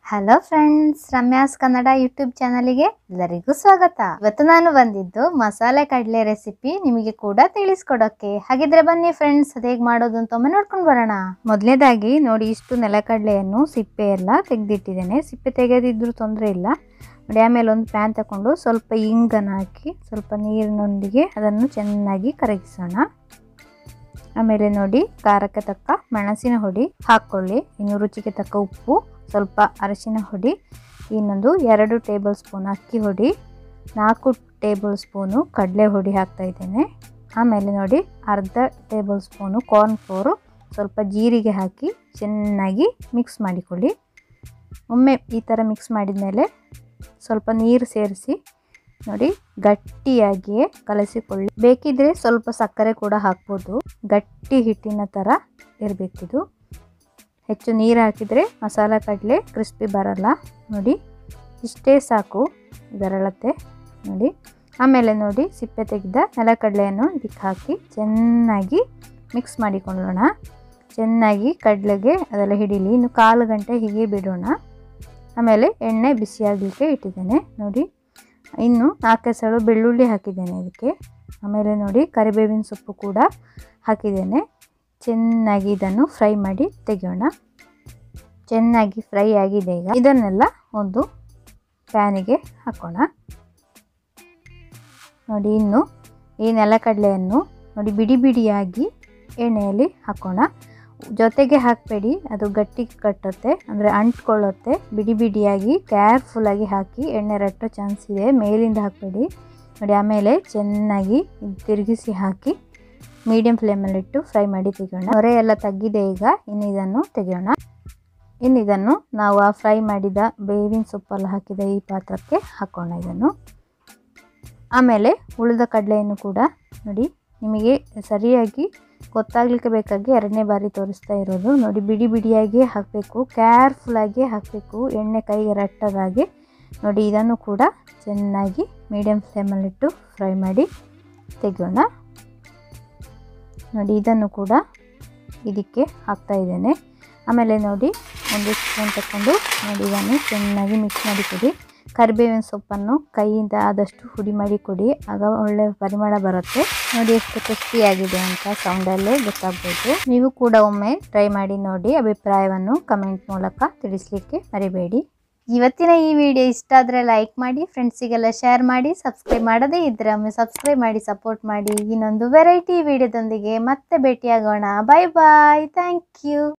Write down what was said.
hello friends Ramya's Kannada YouTube ಚಾನಲಿಗೆ ಎಲ್ಲರಿಗೂ ಸ್ವಾಗತ ಇವತ್ತು ನಾನು ಬಂದಿದ್ದು ಮಸಾಲೆ ಕಡಲೆ ರೆಸಿಪಿ ನಿಮಗೆ ಕೂಡ ತಿಳಿಸ್ಕೊಡೋಕೆ ಹಾಗಿದ್ರೆ ಬನ್ನಿ ಫ್ರೆಂಡ್ಸ್ ಅದು ಹೇಗೆ ಮಾಡೋದು ಅಂತ ಒಮ್ಮೆ ನೋಡ್ಕೊಂಡು ಬರೋಣ ಮೊದಲನೇದಾಗಿ ನೋಡಿ ಇಷ್ಟು ನೆಲಕಡಲೆಯನ್ನು ಸಿಪ್ಪೆ ಎಲ್ಲ ತೆಗೆದಿಟ್ಟಿದ್ದೇನೆ ಸಿಪ್ಪೆ ತೆಗೆದಿದ್ರು ತೊಂದರೆ ಇಲ್ಲ ನೋಡಿ ಆಮೇಲೆ ಒಂದು ಪ್ಯಾನ್ ತಗೊಂಡು ಸ್ವಲ್ಪ ಇಂಗನ್ನು ಹಾಕಿ ಸ್ವಲ್ಪ ನೀರಿನೊಂದಿಗೆ ಅದನ್ನು ಚೆನ್ನಾಗಿ ಕರಗಿಸೋಣ ಆಮೇಲೆ ನೋಡಿ ಖಾರಕ್ಕೆ ತಕ್ಕ ಮೆಣಸಿನ ಹುಡಿ ಹಾಕ್ಕೊಳ್ಳಿ ಇನ್ನು ರುಚಿಗೆ ತಕ್ಕ ಉಪ್ಪು ಸ್ವಲ್ಪ ಅರಶಿನ ಹುಡಿ ಇನ್ನೊಂದು ಎರಡು ಟೇಬಲ್ ಸ್ಪೂನ್ ಅಕ್ಕಿ ಹುಡಿ ನಾಲ್ಕು ಟೇಬಲ್ ಸ್ಪೂನು ಕಡಲೆ ಹುಡಿ ಹಾಕ್ತಾ ಇದ್ದೇನೆ ಆಮೇಲೆ ನೋಡಿ ಅರ್ಧ ಟೇಬಲ್ ಸ್ಪೂನು ಕಾರ್ನ್ ಫ್ಲೋರು ಸ್ವಲ್ಪ ಜೀರಿಗೆ ಹಾಕಿ ಚೆನ್ನಾಗಿ ಮಿಕ್ಸ್ ಮಾಡಿಕೊಳ್ಳಿ ಒಮ್ಮೆ ಈ ಥರ ಮಿಕ್ಸ್ ಮಾಡಿದ ಮೇಲೆ ಸ್ವಲ್ಪ ನೀರು ಸೇರಿಸಿ ನೋಡಿ ಗಟ್ಟಿಯಾಗಿಯೇ ಕಲಸಿಕೊಳ್ಳಿ ಬೇಕಿದ್ರೆ ಸ್ವಲ್ಪ ಸಕ್ಕರೆ ಕೂಡ ಹಾಕ್ಬೋದು ಗಟ್ಟಿ ಹಿಟ್ಟಿನ ಥರ ಇರಬೇಕಿದು ಹೆಚ್ಚು ನೀರು ಹಾಕಿದರೆ ಮಸಾಲ ಕಡಲೆ ಕ್ರಿಸ್ಪಿ ಬರಲ್ಲ ನೋಡಿ ಇಷ್ಟೇ ಸಾಕು ಇದರಳತೆ ನೋಡಿ ಆಮೇಲೆ ನೋಡಿ ಸಿಪ್ಪೆ ತೆಗೆದ ನೆಲಕಡಲೆಯನ್ನು ಇದಕ್ಕೆ ಹಾಕಿ ಚೆನ್ನಾಗಿ ಮಿಕ್ಸ್ ಮಾಡಿಕೊಳ್ಳೋಣ ಚೆನ್ನಾಗಿ ಕಡಲೆಗೆ ಅದೆಲ್ಲ ಹಿಡೀಲಿ ಇನ್ನು ಕಾಲು ಗಂಟೆ ಹೀಗೆ ಬಿಡೋಣ ಆಮೇಲೆ ಎಣ್ಣೆ ಬಿಸಿಯಾಗಲಿಕ್ಕೆ ಇಟ್ಟಿದ್ದೇನೆ ನೋಡಿ ಇನ್ನು ನಾಲ್ಕೆಸಳು ಬೆಳ್ಳುಳ್ಳಿ ಹಾಕಿದ್ದೇನೆ ಇದಕ್ಕೆ ಆಮೇಲೆ ನೋಡಿ ಕರಿಬೇವಿನ ಸೊಪ್ಪು ಕೂಡ ಹಾಕಿದ್ದೇನೆ ಚೆನ್ನಾಗಿ ಇದನ್ನು ಫ್ರೈ ಮಾಡಿ ತೆಗೆಯೋಣ ಚೆನ್ನಾಗಿ ಫ್ರೈ ಆಗಿದೆ ಈಗ ಇದನ್ನೆಲ್ಲ ಒಂದು ಪ್ಯಾನಿಗೆ ಹಾಕೋಣ ನೋಡಿ ಇನ್ನು ಈ ನೆಲಕಡಲೆಯನ್ನು ನೋಡಿ ಬಿಡಿ ಬಿಡಿಯಾಗಿ ಎಣ್ಣೆಯಲ್ಲಿ ಹಾಕೋಣ ಜೊತೆಗೆ ಹಾಕಬೇಡಿ ಅದು ಗಟ್ಟಿ ಕಟ್ಟುತ್ತೆ ಅಂದರೆ ಅಂಟ್ಕೊಳ್ಳುತ್ತೆ ಬಿಡಿ ಬಿಡಿಯಾಗಿ ಕೇರ್ಫುಲ್ಲಾಗಿ ಹಾಕಿ ಎಣ್ಣೆ ರಟ್ಟೋ ಚಾನ್ಸ್ ಇದೆ ಮೇಲಿಂದ ಹಾಕಬೇಡಿ ನೋಡಿ ಆಮೇಲೆ ಚೆನ್ನಾಗಿ ತಿರುಗಿಸಿ ಹಾಕಿ ಮೀಡಿಯಂ ಫ್ಲೇಮಲ್ಲಿಟ್ಟು ಫ್ರೈ ಮಾಡಿ ತೆಗೆಯೋಣ ಹೊರೆ ಎಲ್ಲ ತಗ್ಗಿದೆ ಈಗ ಇನ್ನು ಇದನ್ನು ತೆಗೆಯೋಣ ಇನ್ನು ಇದನ್ನು ನಾವು ಆ ಫ್ರೈ ಮಾಡಿದ ಬೇವಿನ ಸೊಪ್ಪೆಲ್ಲ ಹಾಕಿದ ಈ ಪಾತ್ರಕ್ಕೆ ಹಾಕೋಣ ಇದನ್ನು ಆಮೇಲೆ ಉಳಿದ ಕಡಲೆಯನ್ನು ಕೂಡ ನೋಡಿ ನಿಮಗೆ ಸರಿಯಾಗಿ ಗೊತ್ತಾಗ್ಲಿಕ್ಕೆ ಬೇಕಾಗಿ ಎರಡನೇ ಬಾರಿ ತೋರಿಸ್ತಾ ಇರೋದು ನೋಡಿ ಬಿಡಿ ಬಿಡಿಯಾಗಿ ಹಾಕಬೇಕು ಕೇರ್ಫುಲ್ಲಾಗಿ ಹಾಕಬೇಕು ಎಣ್ಣೆ ಕೈಗೆ ರಟ್ಟದಾಗೆ ನೋಡಿ ಇದನ್ನು ಕೂಡ ಚೆನ್ನಾಗಿ ಮೀಡಿಯಮ್ ಫ್ಲೇಮಲ್ಲಿಟ್ಟು ಫ್ರೈ ಮಾಡಿ ತೆಗೆಯೋಣ ನೋಡಿ ಇದನ್ನು ಕೂಡ ಇದಕ್ಕೆ ಹಾಕ್ತಾ ಇದ್ದೇನೆ ಆಮೇಲೆ ನೋಡಿ ಒಂದು ಸ್ಪೂನ್ ತಗೊಂಡು ನೋಡಿ ಇದನ್ನು ಚೆನ್ನಾಗಿ ಮಿಕ್ಸ್ ಮಾಡಿ ಕೊಡಿ ಕರಿಬೇವಿನ ಸೊಪ್ಪನ್ನು ಕೈಯಿಂದ ಆದಷ್ಟು ಹುಡಿ ಮಾಡಿ ಕೊಡಿ ಆಗ ಒಳ್ಳೆ ಪರಿಮಳ ಬರುತ್ತೆ ನೋಡಿ ಎಷ್ಟು ಕ್ರಿಸ್ಪಿಯಾಗಿದೆ ಅಂತ ಸೌಂಡಲ್ಲೇ ಗೊತ್ತಾಗ್ಬೋದು ನೀವು ಕೂಡ ಒಮ್ಮೆ ಟ್ರೈ ಮಾಡಿ ನೋಡಿ ಅಭಿಪ್ರಾಯವನ್ನು ಕಮೆಂಟ್ ಮೂಲಕ ತಿಳಿಸ್ಲಿಕ್ಕೆ ಮರಿಬೇಡಿ ಇವತ್ತಿನ ಈ ವಿಡಿಯೋ ಇಷ್ಟ ಆದರೆ ಲೈಕ್ ಮಾಡಿ ಫ್ರೆಂಡ್ಸಿಗೆಲ್ಲ ಶೇರ್ ಮಾಡಿ ಸಬ್ಸ್ಕ್ರೈಬ್ ಮಾಡದೇ ಇದ್ರೆ ಒಮ್ಮೆ ಸಬ್ಸ್ಕ್ರೈಬ್ ಮಾಡಿ ಸಪೋರ್ಟ್ ಮಾಡಿ ಇನ್ನೊಂದು ವೆರೈಟಿ ವಿಡಿಯೋದೊಂದಿಗೆ ಮತ್ತೆ ಭೇಟಿಯಾಗೋಣ ಬಾಯ್ ಬಾಯ್ ಥ್ಯಾಂಕ್ ಯು